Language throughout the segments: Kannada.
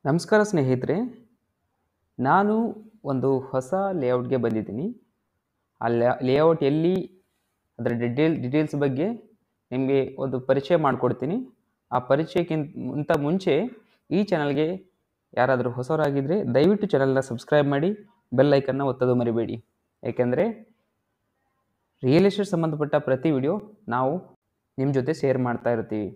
ನಮಸ್ಕಾರ ಸ್ನೇಹಿತರೆ ನಾನು ಒಂದು ಹೊಸ ಲೇಔಟ್ಗೆ ಬಂದಿದ್ದೀನಿ ಆ ಲೇಔಟ್ ಎಲ್ಲಿ ಅದರ ಡಿಟೇಲ್ ಡೀಟೇಲ್ಸ್ ಬಗ್ಗೆ ನಿಮಗೆ ಒಂದು ಪರಿಚಯ ಮಾಡಿಕೊಡ್ತೀನಿ ಆ ಪರಿಚಯಕ್ಕಿಂತ ಮುಂಚೆ ಈ ಚಾನಲ್ಗೆ ಯಾರಾದರೂ ಹೊಸವರಾಗಿದ್ದರೆ ದಯವಿಟ್ಟು ಚಾನಲ್ನ ಸಬ್ಸ್ಕ್ರೈಬ್ ಮಾಡಿ ಬೆಲ್ ಐಕನ್ನ ಒತ್ತೋದು ಮರಿಬೇಡಿ ಏಕೆಂದರೆ ರಿಯಲ್ ಎಸ್ಟೇಟ್ ಸಂಬಂಧಪಟ್ಟ ಪ್ರತಿ ವಿಡಿಯೋ ನಾವು ನಿಮ್ಮ ಜೊತೆ ಶೇರ್ ಮಾಡ್ತಾ ಇರ್ತೀವಿ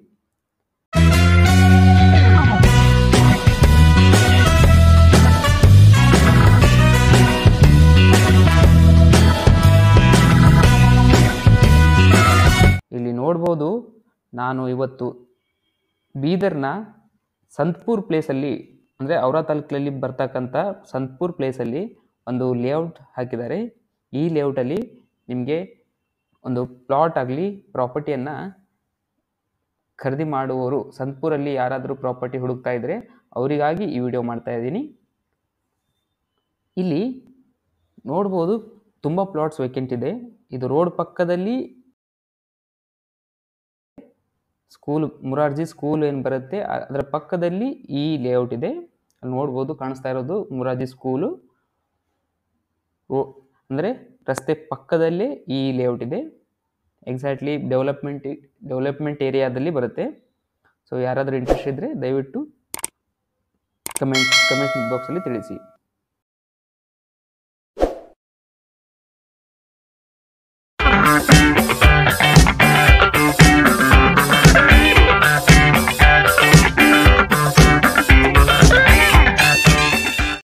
ಇಲ್ಲಿ ನೋಡ್ಬೋದು ನಾನು ಇವತ್ತು ಬೀದರ್ನ ಸಂತ್ಪುರ್ ಪ್ಲೇಸಲ್ಲಿ ಅಂದರೆ ಔರ ತಾಲೂಕಿನಲ್ಲಿ ಬರ್ತಕ್ಕಂಥ ಸಂತ್ಪುರ್ ಪ್ಲೇಸಲ್ಲಿ ಒಂದು ಲೇಔಟ್ ಹಾಕಿದ್ದಾರೆ ಈ ಲೇಔಟಲ್ಲಿ ನಿಮಗೆ ಒಂದು ಪ್ಲಾಟ್ ಆಗಲಿ ಪ್ರಾಪರ್ಟಿಯನ್ನು ಖರೀದಿ ಮಾಡುವವರು ಸಂತ್ಪುರಲ್ಲಿ ಯಾರಾದರೂ ಪ್ರಾಪರ್ಟಿ ಹುಡುಕ್ತಾ ಇದ್ದರೆ ಅವರಿಗಾಗಿ ಈ ವಿಡಿಯೋ ಮಾಡ್ತಾ ಇದ್ದೀನಿ ಇಲ್ಲಿ ನೋಡ್ಬೋದು ತುಂಬ ಪ್ಲಾಟ್ಸ್ ವೇಕೆಂಟ್ ಇದೆ ಇದು ರೋಡ್ ಪಕ್ಕದಲ್ಲಿ ಸ್ಕೂಲ್ ಮುರಾರ್ಜಿ ಸ್ಕೂಲ್ ಏನು ಬರುತ್ತೆ ಅ- ಅದರ ಪಕ್ಕದಲ್ಲಿ ಈ ಲೇಔಟ್ ಇದೆ ಅಲ್ಲಿ ನೋಡ್ಬೋದು ಕಾಣಿಸ್ತಾ ಇರೋದು ಮುರಾರ್ಜಿ ಸ್ಕೂಲು ರೋ ಅಂದರೆ ರಸ್ತೆ ಪಕ್ಕದಲ್ಲೇ ಈ ಲೇಔಟ್ ಇದೆ ಎಕ್ಸಾಕ್ಟ್ಲಿ ಡೆವಲಪ್ಮೆಂಟ್ ಡೆವಲಪ್ಮೆಂಟ್ ಏರಿಯಾದಲ್ಲಿ ಬರುತ್ತೆ ಸೊ ಯಾರಾದರೂ ಇಂಟ್ರೆಸ್ಟ್ ಇದ್ದರೆ ದಯವಿಟ್ಟು ಕಮೆಂಟ್ ಕಮೆಂಟ್ ಬಾಕ್ಸಲ್ಲಿ ತಿಳಿಸಿ